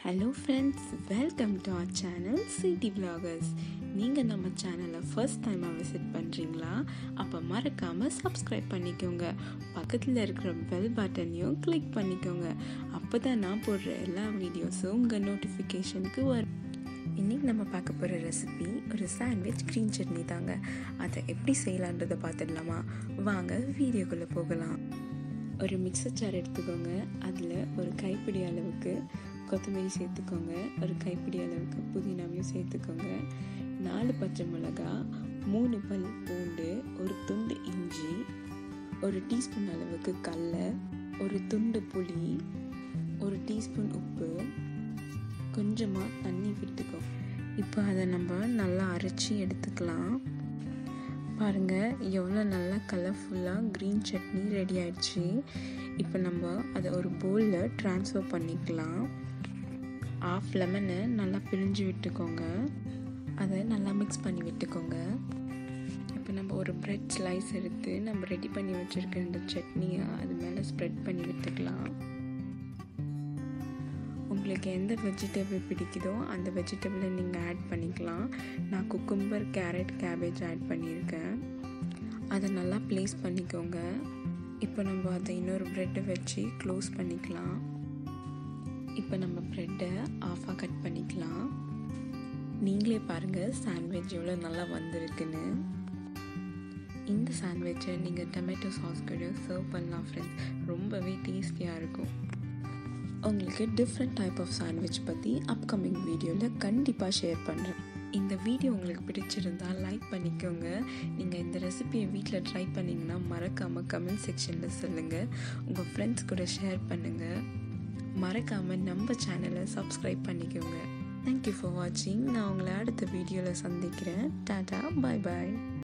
hello friends welcome to our channel city vloggers நீங்கள் நம்ம சேனலை ஃபர்ஸ்ட் டைமாக விசிட் பண்ணுறீங்களா அப்போ மறக்காமல் சப்ஸ்கிரைப் பண்ணிக்கோங்க பக்கத்தில் இருக்கிற பெல் பட்டனையும் கிளிக் பண்ணிக்கோங்க அப்போ தான் நான் போடுற எல்லா வீடியோஸும் உங்கள் நோட்டிஃபிகேஷனுக்கு வரும் இன்றைக்கி நம்ம பார்க்க போகிற ரெசிபி ஒரு சாண்ட்விச் க்ரீன் சட்னி தாங்க அதை எப்படி செய்யலான்றதை பார்த்துடலாமா வாங்க வீடியோக்குள்ளே போகலாம் ஒரு மிக்சர் ஜார் எடுத்துக்கோங்க அதில் ஒரு கைப்பிடி அளவுக்கு கொத்தமல்லி சேர்த்துக்கோங்க ஒரு கைப்பிடி அளவுக்கு புதினாவையும் சேர்த்துக்கோங்க நாலு பச்சை மிளகா மூணு பல் பூண்டு ஒரு துண்டு இஞ்சி ஒரு டீஸ்பூன் அளவுக்கு கடல ஒரு துண்டு புளி ஒரு டீஸ்பூன் உப்பு கொஞ்சமாக தண்ணி விட்டுக்கோ இப்போ அதை நம்ம நல்லா அரைச்சி எடுத்துக்கலாம் பாருங்கள் எவ்வளோ நல்லா கலர்ஃபுல்லாக க்ரீன் சட்னி ரெடி ஆயிடுச்சு இப்போ நம்ம அதை ஒரு பவுலில் ட்ரான்ஸ்ஃபர் பண்ணிக்கலாம் ஆஃப் லெமனை நல்லா பிழிஞ்சு விட்டுக்கோங்க அதை நல்லா மிக்ஸ் பண்ணி விட்டுக்கோங்க இப்போ நம்ம ஒரு ப்ரெட் ஸ்லைஸ் எடுத்து நம்ம ரெடி பண்ணி வச்சுருக்க இந்த சட்னியை அது மேலே ஸ்ப்ரெட் பண்ணி விட்டுக்கலாம் உங்களுக்கு எந்த வெஜிடபிள் பிடிக்குதோ அந்த வெஜிடபிளை நீங்கள் ஆட் பண்ணிக்கலாம் நான் குக்கும்பர் கேரட் கேபேஜ் ஆட் பண்ணியிருக்கேன் அதை நல்லா ப்ளேஸ் பண்ணிக்கோங்க இப்போ நம்ம அதை இன்னொரு ப்ரெட்டை வச்சு க்ளோஸ் பண்ணிக்கலாம் இப்போ நம்ம ப்ரெட்டை ஆஃபாக கட் பண்ணிக்கலாம் நீங்களே பாருங்கள் சாண்ட்விச் எவ்வளோ நல்லா வந்திருக்குன்னு இந்த சாண்ட்விச்சை நீங்கள் டொமேட்டோ சாஸ் கூட சர்வ் பண்ணலாம் ஃப்ரெண்ட்ஸ் ரொம்பவே டேஸ்டியாக இருக்கும் உங்களுக்கு டிஃப்ரெண்ட் டைப் ஆஃப் சாண்ட்விச் பற்றி அப்கமிங் வீடியோவில் கண்டிப்பாக ஷேர் பண்ணுறேன் இந்த வீடியோ உங்களுக்கு பிடிச்சிருந்தா லைக் பண்ணிக்கோங்க நீங்கள் இந்த ரெசிபியை வீட்டில் ட்ரை பண்ணிங்கன்னா மறக்காமல் கமெண்ட் செக்ஷனில் சொல்லுங்கள் உங்கள் ஃப்ரெண்ட்ஸ் கூட ஷேர் பண்ணுங்கள் மறக்காமல் நம்ம சேனலை சப்ஸ்கிரைப் பண்ணிக்கோங்க தேங்க்யூ ஃபார் வாட்சிங் நான் உங்களை அடுத்த வீடியோவில் சந்திக்கிறேன் டாடா பாய் பாய்